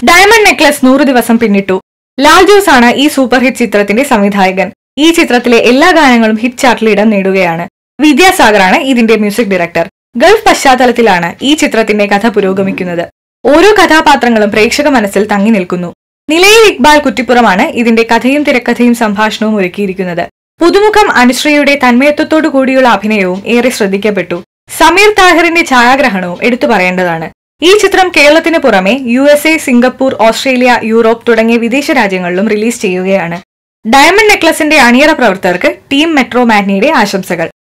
diamond necklace നൂറ് ദിവസം പിന്നിട്ടു ലാൽ ജോസ് ആണ് ഈ സൂപ്പർ ഹിറ്റ് ചിത്രത്തിന്റെ സംവിധായകൻ ഈ ചിത്രത്തിലെ എല്ലാ ഗാനങ്ങളും ഹിറ്റ് ചാർട്ടിൽ ഇടം നേടുകയാണ് വിദ്യാസാഗറാണ് ഇതിന്റെ മ്യൂസിക് ഡയറക്ടർ ഗൾഫ് പശ്ചാത്തലത്തിലാണ് ഈ ചിത്രത്തിന്റെ കഥ പുരോഗമിക്കുന്നത് ഓരോ കഥാപാത്രങ്ങളും പ്രേക്ഷക മനസ്സിൽ തങ്ങി നിൽക്കുന്നു നിലയിൽ ഇക്ബാൽ കുറ്റിപ്പുറമാണ് ഇതിന്റെ കഥയും തിരക്കഥയും സംഭാഷണവും ഒരുക്കിയിരിക്കുന്നത് പുതുമുഖം അനുശ്രീയുടെ തന്മയത്വത്തോടു കൂടിയുള്ള അഭിനയവും ഏറെ ശ്രദ്ധിക്കപ്പെട്ടു സമീർ താഹിറിന്റെ ഛായാഗ്രഹണവും എടുത്തു പറയേണ്ടതാണ് ഈ ചിത്രം കേരളത്തിന് പുറമെ U S A Singapore Australia Europe തുടങ്ങിയ വിദേശ രാജ്യങ്ങളിലും റിലീസ് ചെയ്യുകയാണ് ഡയമണ്ട് നെക്ലസിന്റെ അണിയറ പ്രവർത്തകർക്ക് ടീം മെട്രോ മാറ്റ്നിയുടെ ആശംസകൾ